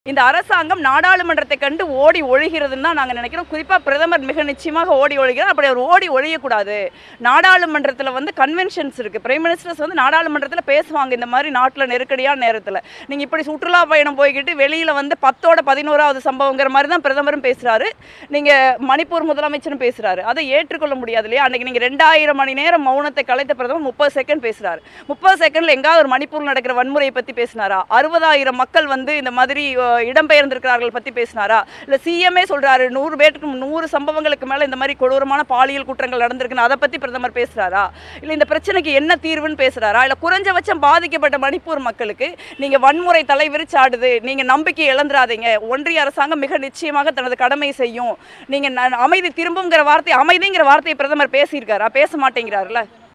இந்த அரசாங்கம் நாடாளுமன்றத்தை கண்டு ஓடி ஒழிகிறதுன்னு தான் நாங்கள் நினைக்கிறோம் குறிப்பாக பிரதமர் மிக நிச்சயமாக ஓடி ஒழிகிறார் அப்படி அவர் ஓடி ஒழியக்கூடாது நாடாளுமன்றத்தில் வந்து கன்வென்ஷன்ஸ் இருக்குது பிரைம் மினிஸ்டர்ஸ் வந்து நாடாளுமன்றத்தில் பேசுவாங்க இந்த மாதிரி நாட்டில் நெருக்கடியான நேரத்தில் நீங்கள் இப்படி சுற்றுலா பயணம் போய்கிட்டு வெளியில் வந்து பத்தோட பதினோராவது சம்பவங்கிற மாதிரி தான் பிரதமரும் பேசுகிறாரு நீங்கள் மணிப்பூர் முதலமைச்சரும் பேசுகிறாரு அதை ஏற்றுக்கொள்ள முடியாது இல்லையா அன்றைக்கி நீங்கள் ரெண்டாயிரம் மணி நேரம் மௌனத்தை கலைத்த பிரதமர் முப்பது செகண்ட் பேசுகிறாரு முப்பது செகண்டில் எங்காவது ஒரு மணிப்பூர் நடக்கிற வன்முறையை பற்றி பேசினாரா அறுபதாயிரம் மக்கள் வந்து இந்த மாதிரி அஹ், இடம்பெயர்ந்திருக்கிறார்கள் பற்றி பேசினாரா இல்லை சிஎம்ஏ சொல்கிறாரு நூறு பேருக்கு நூறு சம்பவங்களுக்கு மேலே இந்த மாதிரி கொடூரமான பாலியல் குற்றங்கள் நடந்திருக்குன்னு அதை பற்றி பிரதமர் பேசுகிறாரா இல்லை இந்த பிரச்சனைக்கு என்ன தீர்வுன்னு பேசுகிறாரா இல்லை குறைஞ்சபட்சம் பாதிக்கப்பட்ட மணிப்பூர் மக்களுக்கு நீங்கள் வன்முறை தலைவிரிச்சாடுது நீங்கள் நம்பிக்கை இழந்துடாதீங்க ஒன்றிய அரசாங்கம் மிக நிச்சயமாக தனது கடமை செய்யும் நீங்கள் அமைதி திரும்புங்கிற வார்த்தை அமைதிங்கிற வார்த்தையை பிரதமர் பேசியிருக்காரா பேச மாட்டேங்கிறாருல்ல